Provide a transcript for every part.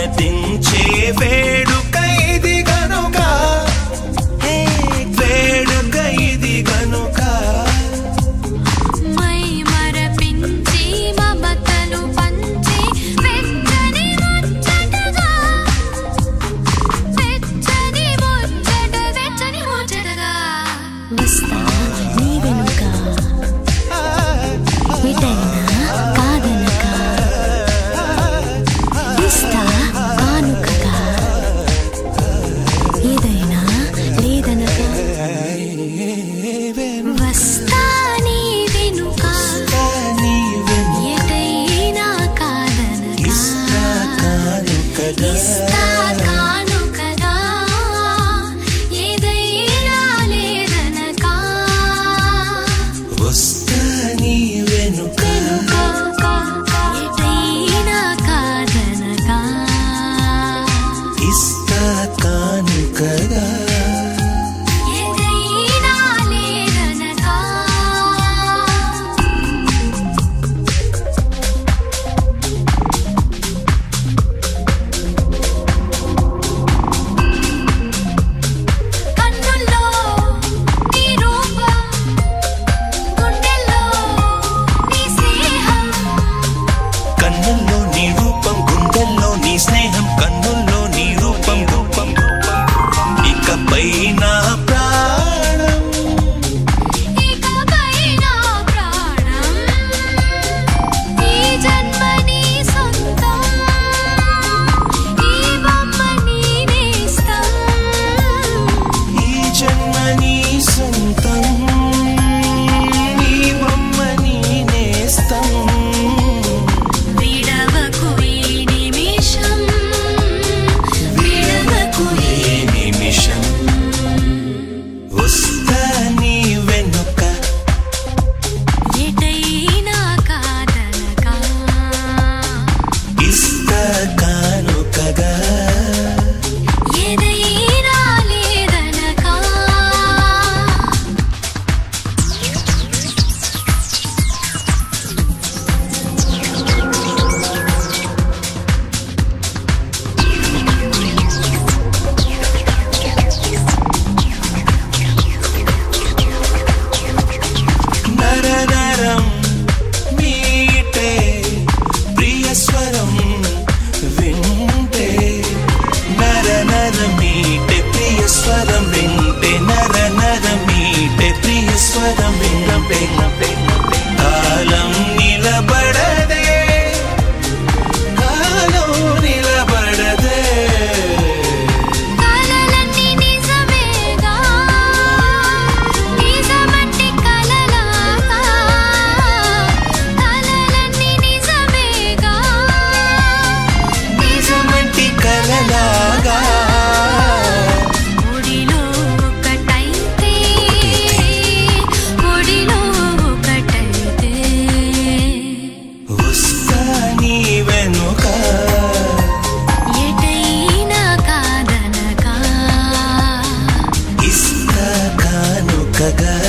పునదించే వేడుక ఇది గనుక హే, వేడుక ఇది గనుక మై మరపించి మమతలు పంచి వెచ్చని ముచ్చటగా వెచ్చని ముచ్చట వెచ్చని ముచ్చటగా వస్తా నీ వెనుక ఎటైనా కాదనక ఇస్తా కానుకగా ఏదైనా లేదనగా వస్తా నీ వెనుక నీ వెనుక ఎటైనా కాదనగా ఇస్తా కానుకగా ఇస్తా కానుకగా ఏదైనా లేదనగా వస్తా నీ వెనుక ఎటైనా కాదనగా ఇస్తా కానుకగా ఏదైనా లేదనగా కన్నుల్లో నీ రూపం గుండెల్లో నీ స్నేహం కన్నుల్లో నీ రూపం గుండెల్లో నీ స్నేహం కన్నుల్లో నీ రూపం రూపం ఇకపై నా ప్రాణం ఇకపై నా ప్రాణం ఈ జన్మ నీ సొంతం ఈ బొమ్మ నీ నేస్తం ఈ జన్మ నీ సొంతం నీ బొమ్మ నీ నేస్తం విడవకు ఈ నిమిషం విడవకు ఈ ఏ నిమిషం వస్తా నీ వెనుక ఎటైనా కాదనగా ఇస్తా కానుకగా ఏదైనా లేదనగా నర నరం మీటే ప్రియ స్వరం వింటే నర నర మీటే ప్రియ స్వరం వింటే నర నర మీటే ప్రియ స్వరం వింటే కాలం నిలబడదే కాలం నిలబడదే కలలన్నీ నిజమేగా నిజమంటే కలలాగా కలలన్నీ నిజమేగా నిజమంటి కలలాగా ఒడిలో ఒకటైతే ఒడిలో ఒకటైతే వస్తా నీ వెనుక ఎటైనా కాదనగా ఇస్తా కానుకగా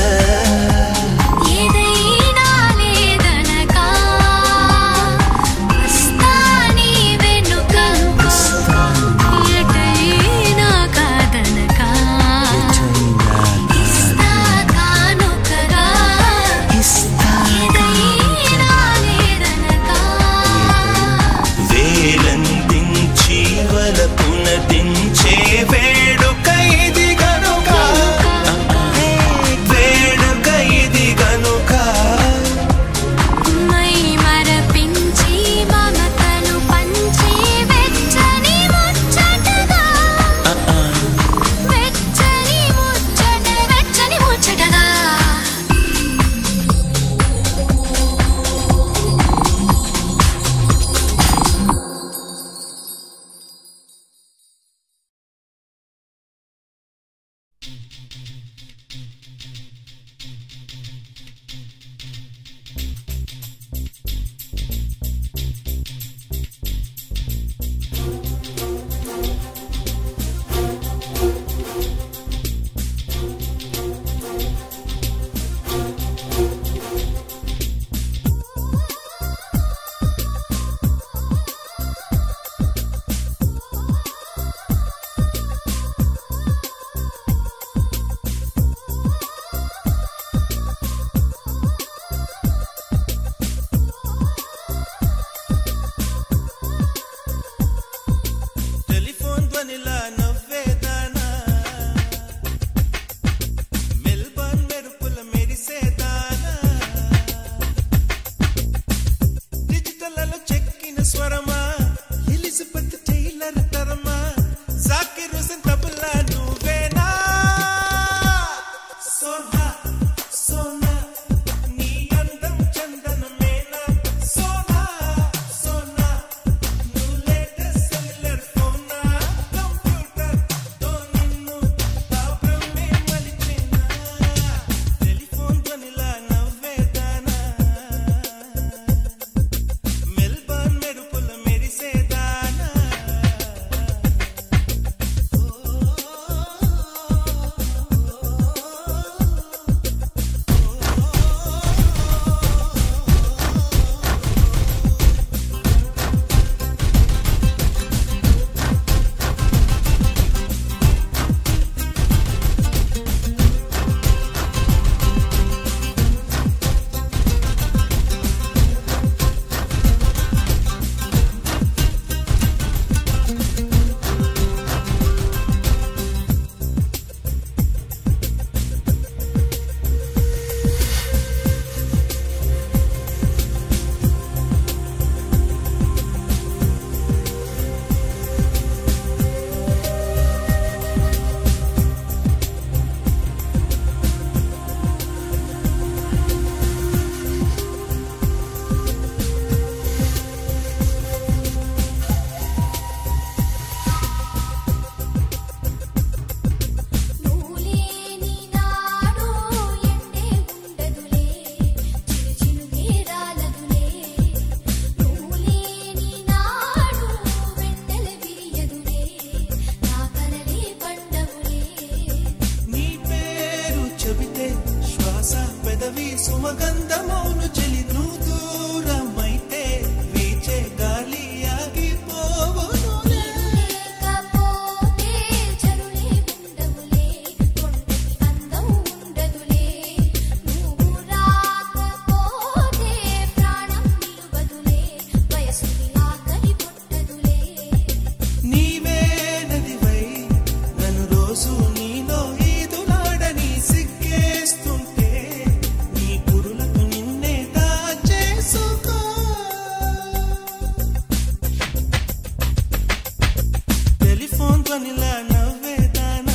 ధ్వనిలా నవ్వేదానా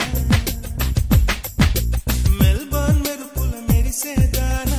మెల్బోర్న్ మెరుపుల మెరిసేదానా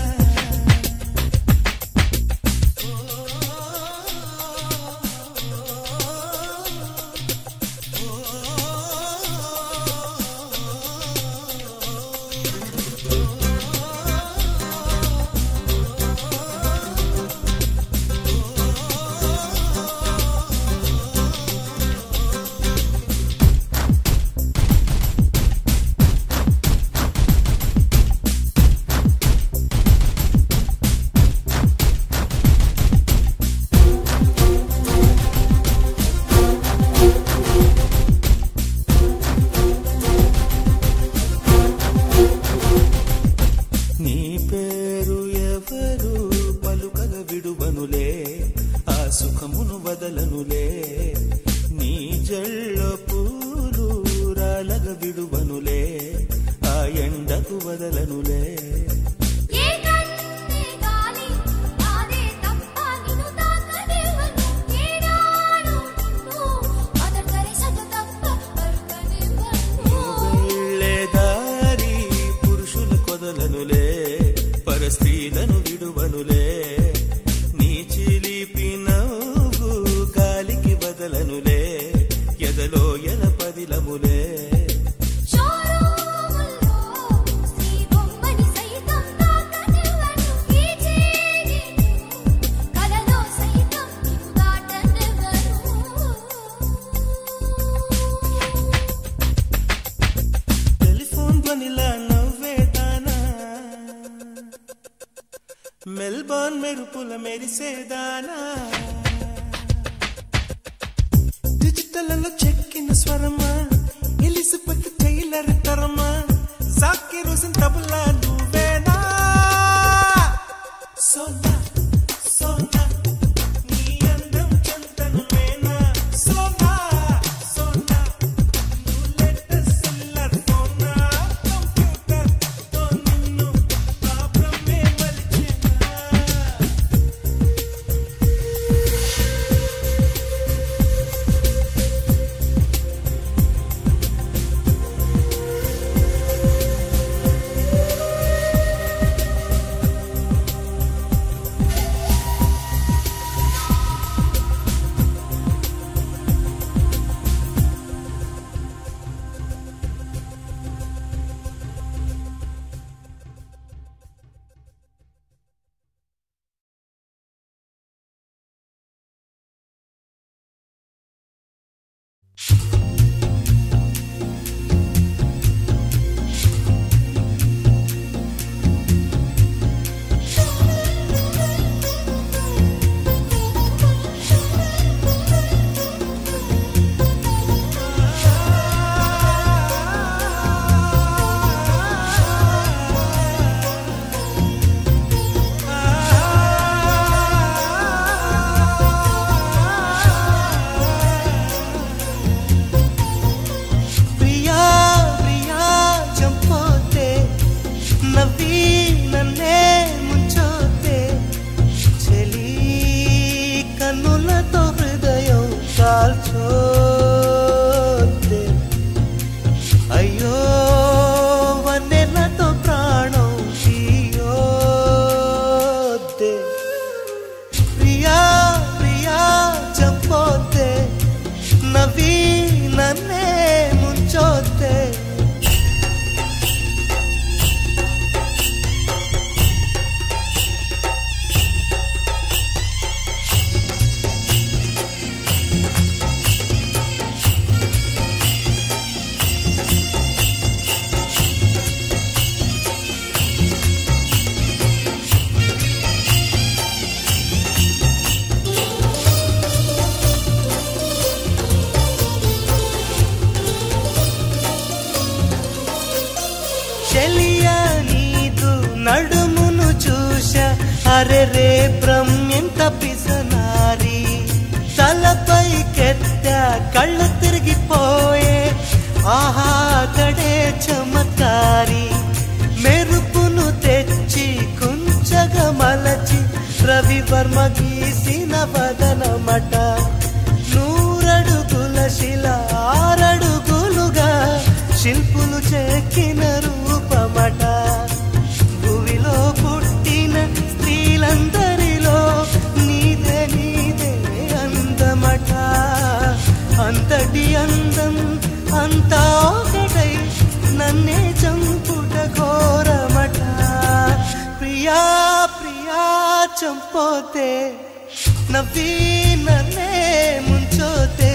నీ పేరు ఎవరు పలుకగ విడువనులే ఆ సుఖమును వదలనులే నీ జళ్ళ పూలు రాలగ విడువనులే ఆ ఎండకు వదలనులే ఏ కన్నే గాలి నాదే తప్ప నిన్ను తాకనివ్వను ఏనాడు నిన్ను అదర్కరిసదు తప్ప అరుకనివ్వను వెళ్ళే దారి పురుషుల కొదలనులే పరస్త్రీలను విడువనులే నీ చిలిపి నవ్వు గాలికి బదలనులే ఎదలో ఎల పదిలములే షోరూముల్లో శ్రీ బొమ్మని సైతం తాకనివ్వను ఈ చేయి కలలో సైతం నిన్ను దాటనివ్వను టెలిఫోన్ ధ్వనిలా నవ్వేదానా మెల్బోర్న్ మెరుపుల మెరిసేదానా డిజిటల్లో చెక్కిన స్వరమా ఎలిజబెత్ టైలర్ తరమా జాకిర్ హుసేన్ తబలా నువ్వేనా సోనా సోనా నీ అందం చంతను మేనా సోనా సోనా లేటెస్ట్ సెల్లర్ ఫోనా కంప్యూటర్ తో నిన్ను ప్రాబ్లమే మలిచేనా ప్రియా ప్రియా చంపోతే నవ్వి నన్నే ముంచోతే చెలి కన్నులతో హృదయం కాల్చోతే అయ్యో వన్నెలతో ప్రాణం తీయోతే ప్రియా ప్రియా చంపోతే నవ్వి నన్నే ముంచోతే చెలియా నీదు నడుమును చూశా అరే రే బ్రహ్మెంత పిసనారి తలపై కెత్త కళ్ళు తిరిగిపోయే ఆహా అతడే చమత్కారి మెరుపును తెచ్చి కుంచగా మలచి రవివర్మ గీసిన వదనమట నూరడుగుల శిల ఆరడుగుల అంతటి అందం అంతా ఒకటై నన్నే చంపుట ఘోరమట ప్రియా ప్రియా చంపోతే నవ్వి నన్నే ముంచోతే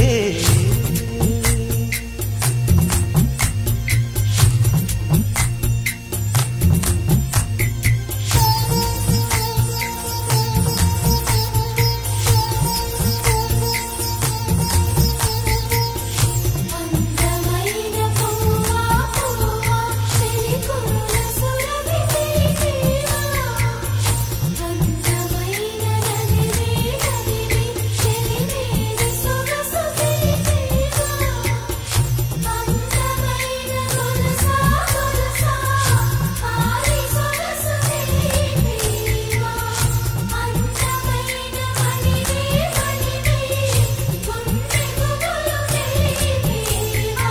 అందమైన పువ్వా పువ్వా సిరికుల సురభి దేవా అందమైన నదివే నదివే చెలిమేలి సొగసు దేవా అందమైన గొలుసా గొలుసా ఆరి సొగసు దేవా అందమైన మణివే మణివే గుండె గుబులు దేవా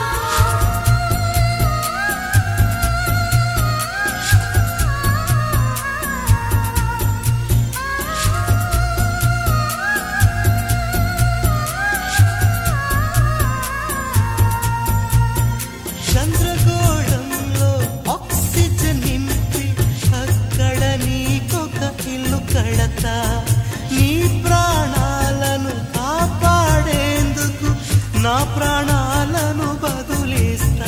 చంద్రగోళంలో ఆక్సిజన్ నింపి అక్కడ నీకొక ఇల్లు కడతా నీ ప్రాణాలను కాపాడేందుకు నా ప్రాణాలను బదులిస్తా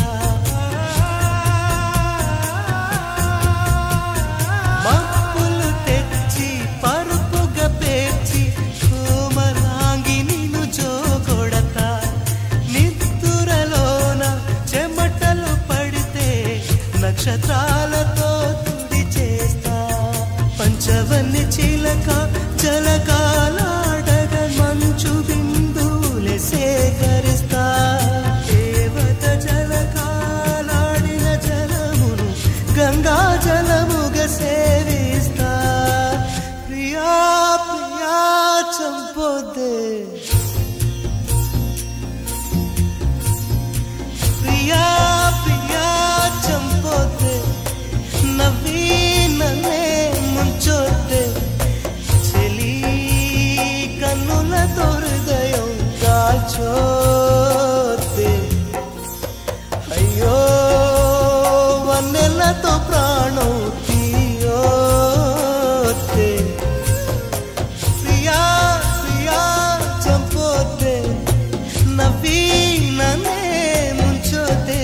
మప్పులు తెచ్చి పరుపుగా పేర్చి కోమలాంగి నిన్ను జోగొడతా నిద్దురలోన చెమటలు పడితే నక్షత్రాలతో తుడి చేస్తా పంచవన్ని చిలక జలకాలాడగ మంచు బిందువులే సేకరిస్తా దేవత జలకాలాడిన జలమును గంగా జలముగా సేవిస్తా ప్రియా ప్రియా చంపొద్దే ప్రియా ప్రియా చంపోతే నవ్వి నన్నే ముంచోతే చెలి కన్నులతో హృదయం కాల్చోతే అయ్యో వన్నెలతో ప్రాణం తీయోతే ప్రియా ప్రియా చంపోతే నవ్వి నన్నే ముంచోతే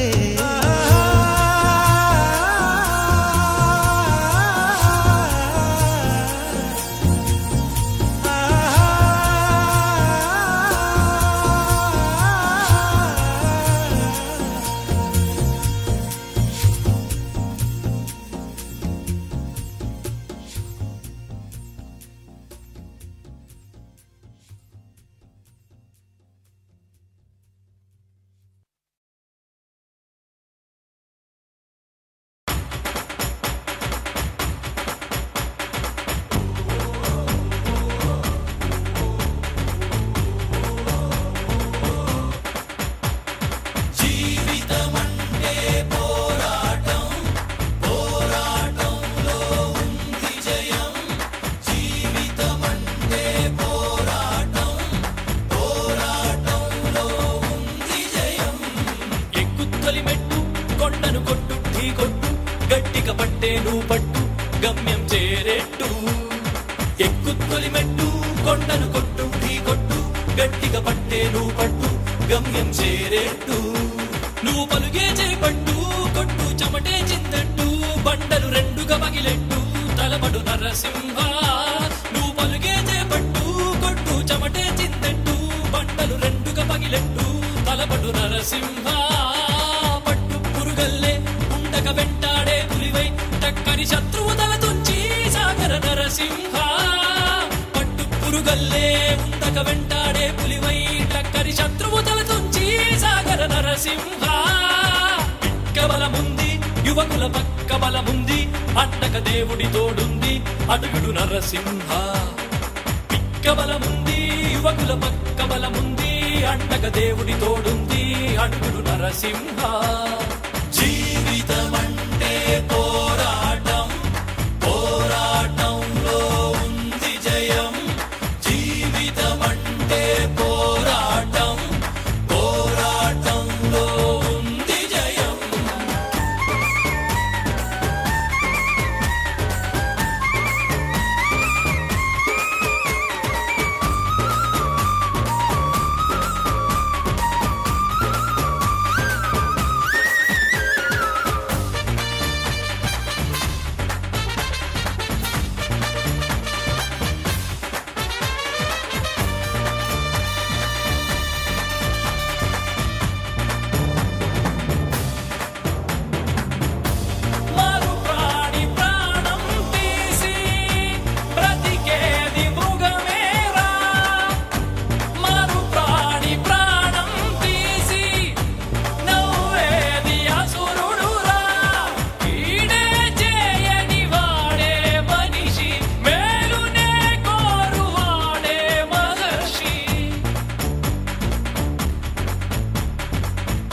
ఎక్కుత్తొలి మెట్టు కొండను కొట్టు ఢీ కొట్టు గట్టిగా పట్టేను పట్టు గమ్యం చేరేట్టు ఎక్కుత్తొలి మెట్టు కొండను కొట్టు ఢీ కొట్టు గట్టిగా పట్టేను పట్టు గమ్యం చేరేట్టు నువ్వు పలుగే చేపట్టు కొట్టు చెమటే చిందట్టు బండలు రెండుగా పగిలెట్టు తలపడు నరసింహ నువ్వు పలుగే చేపట్టు కొట్టు చెమటే చిందట్టు బండలు రెండుగా పగిలెట్టు తలపడు నరసింహ పట్టు పురుగల్లే ఉండక వెంటాడే పులివై టక్కని శత్రువు తల తుంచి సాగర నరసింహ పట్టు పురుగల్లే ఉండక వెంటాడే పులివై టక్కని శత్రువు తల తుంచి సాగర నరసింహ పిక్క బలముంది యువకుల పక్క బలముంది అండక దేవుడి తోడుంది అడుగుడు నరసింహ పిక్క బలముంది యువకుల పక్క బలముంది అండక దేవుడి తోడుంది అడుగుడు నరసింహ జీవితమంటే పోరాటం పోరాటంలో ఉంది జయం జీవితమంటే పోరాటం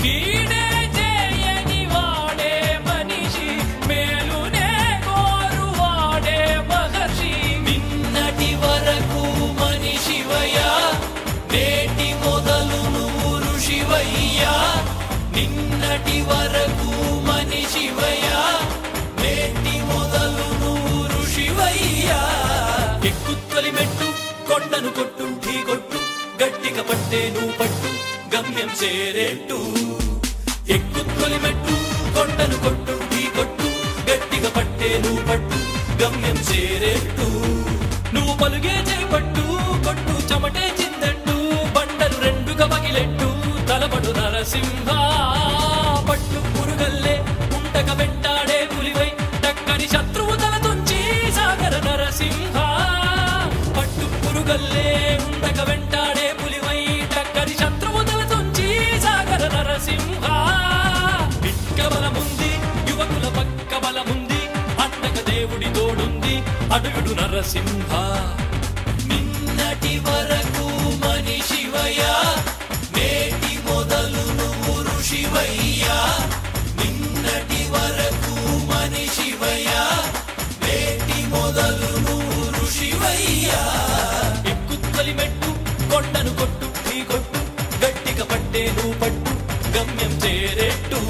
కీడే చేయని వాడే మనిషి మేలునే కోరువాడే మహర్షి నిన్నటి వరకు మనిషివయ్యా నేటి మొదలు నువ్వు ఋషివయ్యా నిన్నటి వరకు మనిషివయ్యా నేటి మొదలు నువ్వు ఋషివయ్యా ఎక్కుత్తొలి మెట్టు కొండను కొట్టు ఢీ కొట్టు గట్టిగా పట్టే నువ్వు పట్టు గమ్యం చేరేట్టు ఎక్కుత్తొలి మెట్టు కొండను కొట్టు ఢీ కొట్టు గట్టిగా పట్టే నువ్వు పట్టు గమ్యం చేరేట్టు నువ్వు పలుగే చేపట్టు కొట్టు చెమటే చిందట్టు బండలు రెండుగా పగిలెట్టు తలపడు నరసింహ పట్టు పురుగల్లే ఉంటక వెంటాడే పులివై టక్కని శత్రువు తల తుంచి సాగర నరసింహ పట్టు పురుగల్లే ఉంటక వెంటాడే పులివై టక్కని శత్రువు తల తుంచి సాగర నరసింహ పిక్క బలముంది యువకుల పక్క బలముంది అండక దేవుడి తోడుంది అడుగుడు నరసింహ నిన్నటి వరకు మనిషివయ్యా నేటి మొదలు నువ్వు ఋషివయ్యా నిన్నటి వరకు మనిషివయ్యా నేటి మొదలు నువ్వు ఋషివయ్యా ఎక్కుత్తలి మెట్టు కొండను కొట్టు ఢీ కొట్టు గట్టిగా పట్టే నువ్వు పట్టు గమ్యం చేరేట్టు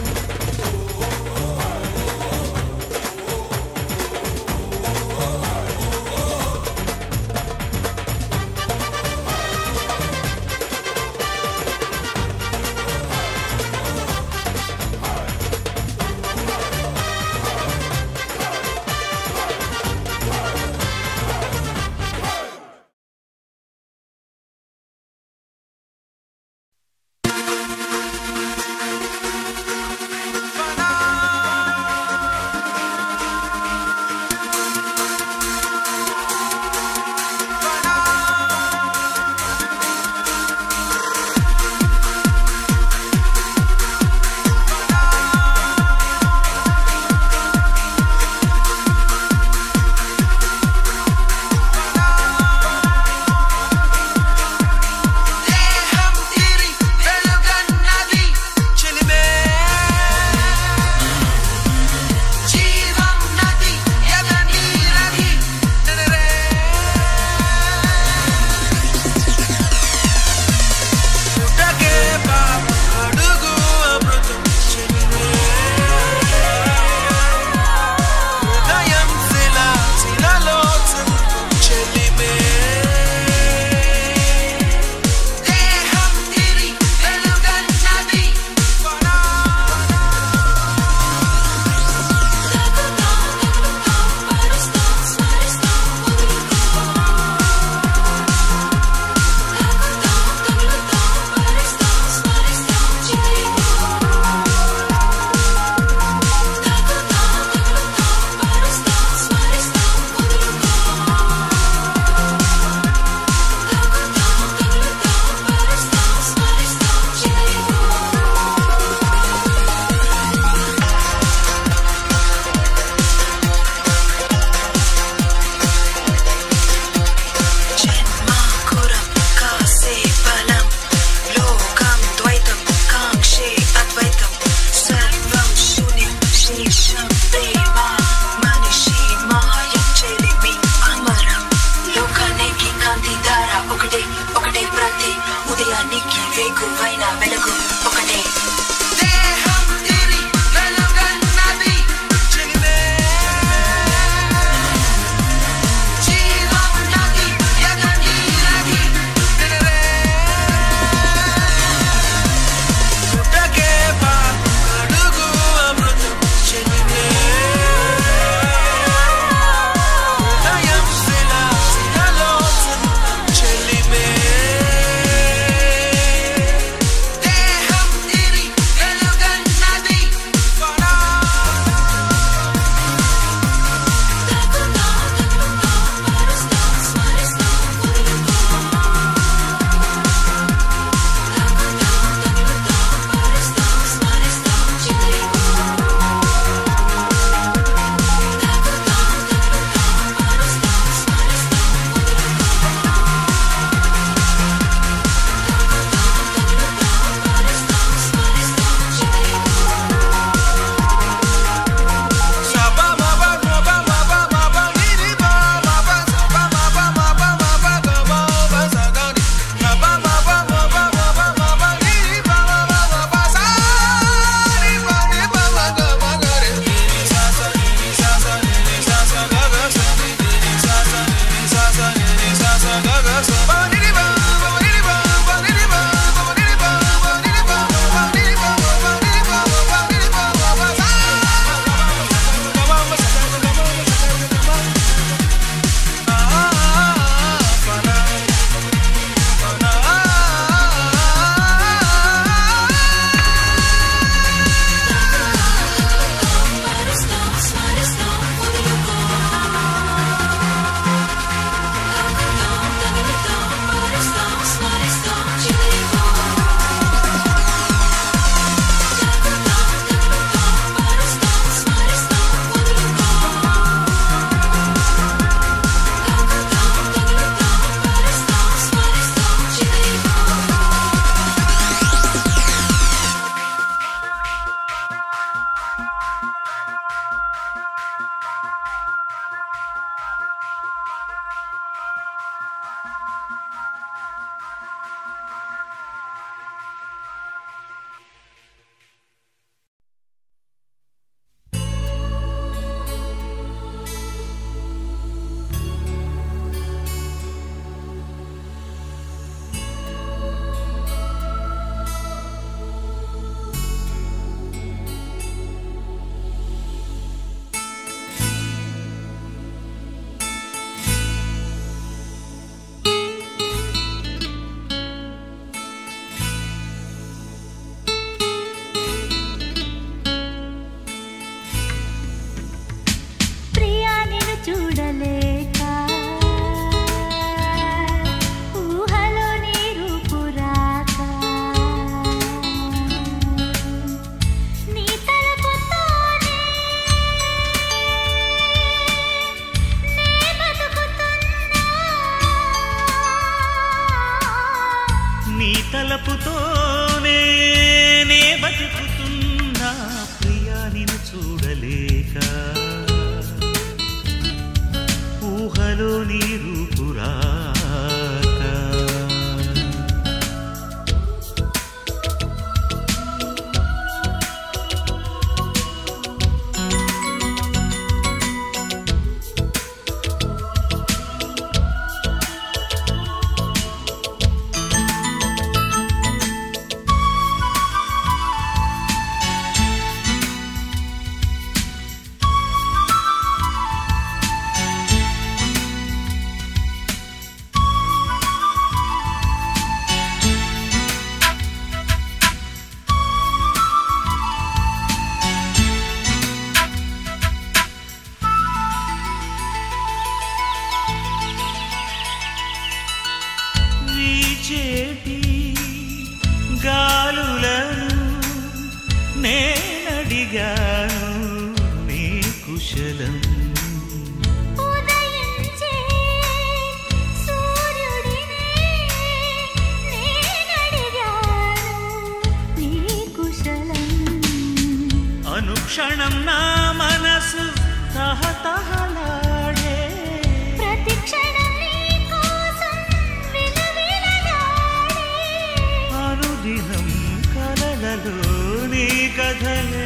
దేహం తీరి వెలుగన్నది చెలిమే జీవం నది ఎద నీరది ననరే పుటకే పాప అడుగు అమృతం చెలిమే హృదయం శిల శిలలో సంతం చెలిమే దేహం తిరి వెలుగన్నది జన్మాకురం కాసే బలం లోకం ద్వైతం కాంక్షే అద్వైతం సర్వం శూన్యం శేషం ప్రేమ మనిషి మాయం చెలిమి అమరం లోకానికి కాంతి ధార ఒకటే ఒకటే ప్రతి ఉదయానికి వేగువైన వెలుగు ఒకటే దేహం తిరి వెలుగన్నది చెలిమే జీవం నది ఎద నీరది ననరే పుటకే పాప అడుగు అమృతం చెలిమే హృదయం శిల శిలలో సంతం చెలిమే నేనడిగాను నీ కుశలం ఉదయించే సూర్యుడినే నేనడిగాను నీ కుశలం అనుక్షణం నా మనసు తహతహలాడే ప్రతి క్షణం నీ కోసం విలవిలలాడే అనుదినం కలలలో నీ కథలే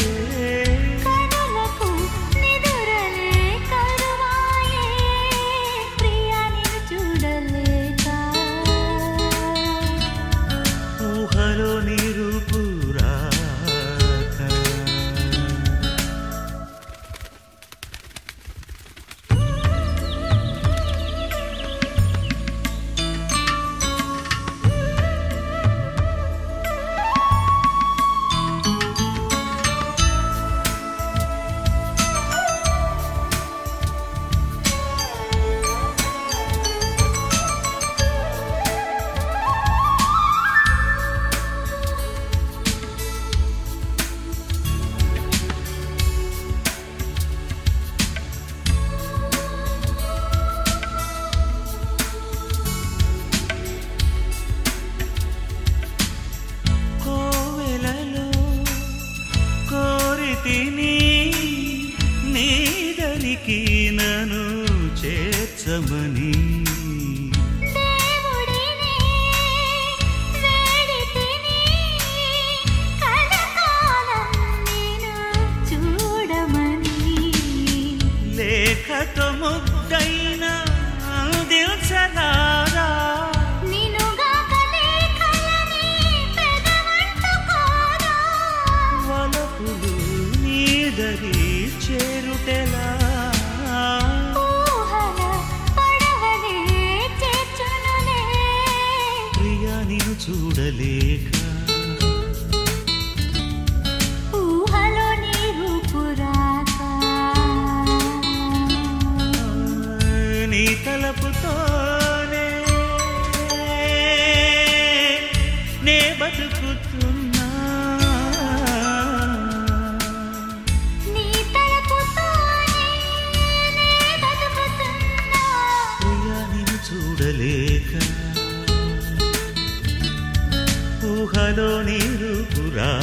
కనులకు నిదురలే కరువాయే ప్రియా నిన్ను చూడలేక ఊహలో నిరుపురాక కోవెలలో కోరితిని నీదరికి నన్ను చేర్చమని దేవుడిని వేడితిని కలకాలం నేను చూడమని లేఖతో ముద్దైన అందించరారా నినుగాక లేఖలని పెదవంటుకోరా వలపులు నీదరి చేరుటెలా ఊహల పడవలే చేర్చునులే ప్రియా నిన్ను చూడలేక ఊహలో నీరు పురాక నీ తలపుతోనే నే బతుకుతున్నా నీ తలపుతోనే నే బతుకుతున్నా ప్రియా నిన్ను చూడలేక ఊహలో నీరు పురా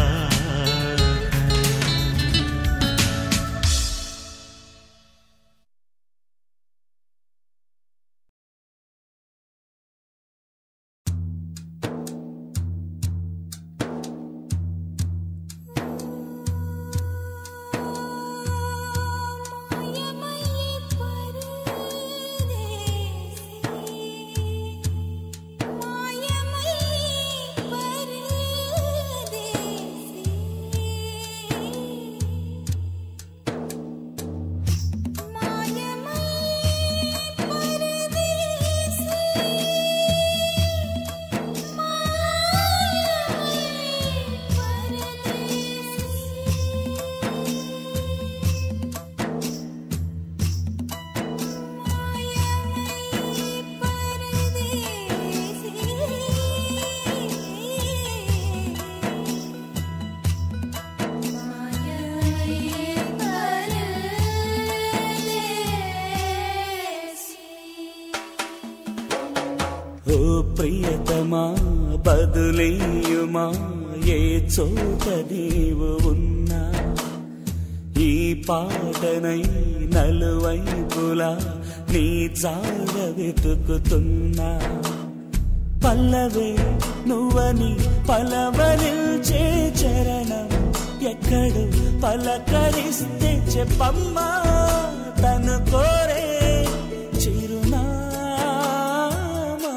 ఓ ప్రియతమా బదులేయుమా ఏ చోట నీవు ఉన్నా ఈ పాటనై నలువైపులా నీ జాడ వెతుకుతున్నా పల్లవే నువ్వని పలవరిల్చే చరణం ఎక్కడు పలకరిస్తే చెప్పమ్మా తను కోరే చిరునామా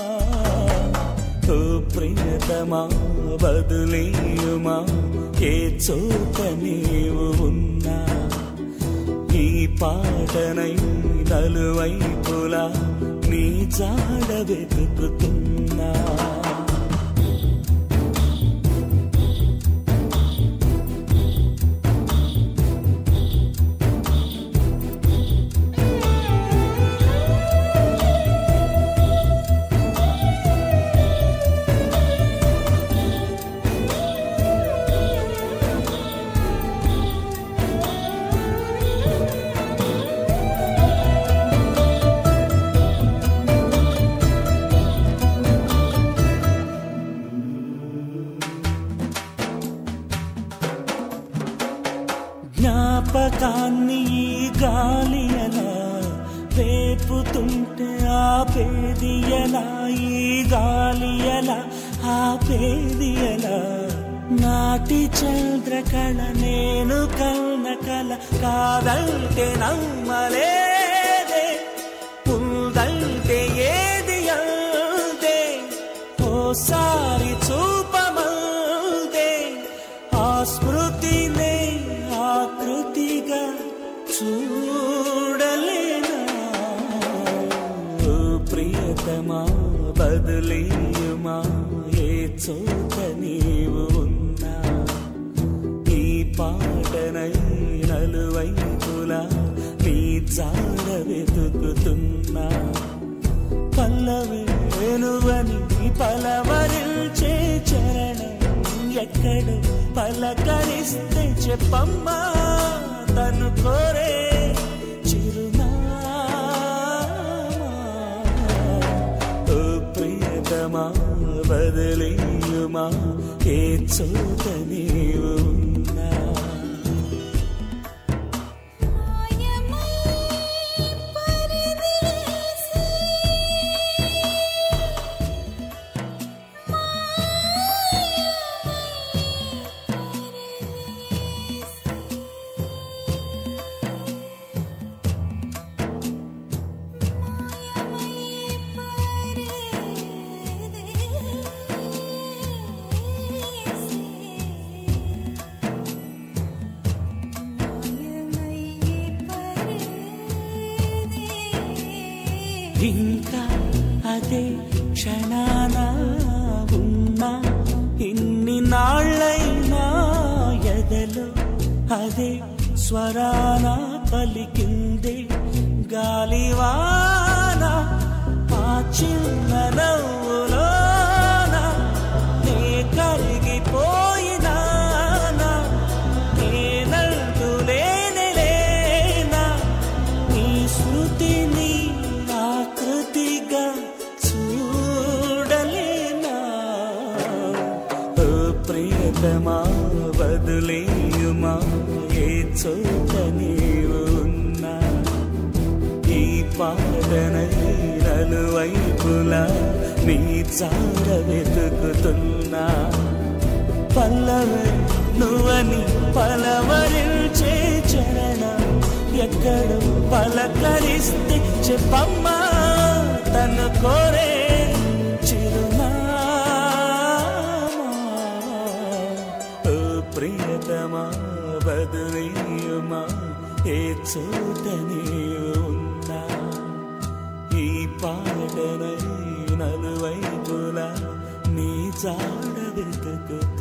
ఓ ప్రియతమా బదులేయుమా ఏ చోట నీవు ఉన్నా ఈ పాటనై నలువైపులా నీ జాడ వెతుకుతున్నా జ్ఞాపకాన్ని ఈ గాలి ఎలా రేపుతుంటే ఆపేది ఎలా ఈ గాలి ఎలా ఆపేది ఎలా నాటి చంద్రకళ నేను కన్న కళ కాదంటే నమ్మలేదే ఉందంటే ఏది అందే ఓసారి చూపమందే ఆ స్మృతినే ఆకృతిగా చూడలేనా ఓ ప్రియతమా బదులీయుమా ఏ చోట నీవు ఉన్నా ఈ పాటనై నలువైపులా నీ జాడ వెతుకుతున్నా పల్లవేనువని పలవరించే చరణం ఎక్కడో పలకరిస్తే చెప్పమ్మా తను కోరే చిరునామా ఓ ప్రియతమా బదిలీయుమా ఏ చోట నీవు ఉన్నా ఇంకా అదే క్షణాన ఉన్నా ఇన్ని నాళ్ళైనా ఎదలో అదే స్వరాన పలికిందే గాలివాన ఆ చిన్న నవ్వులోన నే కరిగిపోయినా నేనంటూ లేనే లేనా నీ స్మృతిని ఆకృతిగా చూడలేనా ఓ ప్రియతమా వదిలేయుమా ఏ చోట నీవు ఉన్నా ఈ పాటనై నలువైపులా నీ చాడ వెతుకుతున్నా పల్లవే నువ్వని పలవరించే చరణ ఎక్కడో పలకరిస్తే చెప్పమ్మా తను కోరే చిరునామా ఓ ప్రియతమా బదులీయుమా ఏ చోట నీవు ఉన్నా ఈ పాటనై నలువైపులా నీ జాడ వెతుకుతున్నా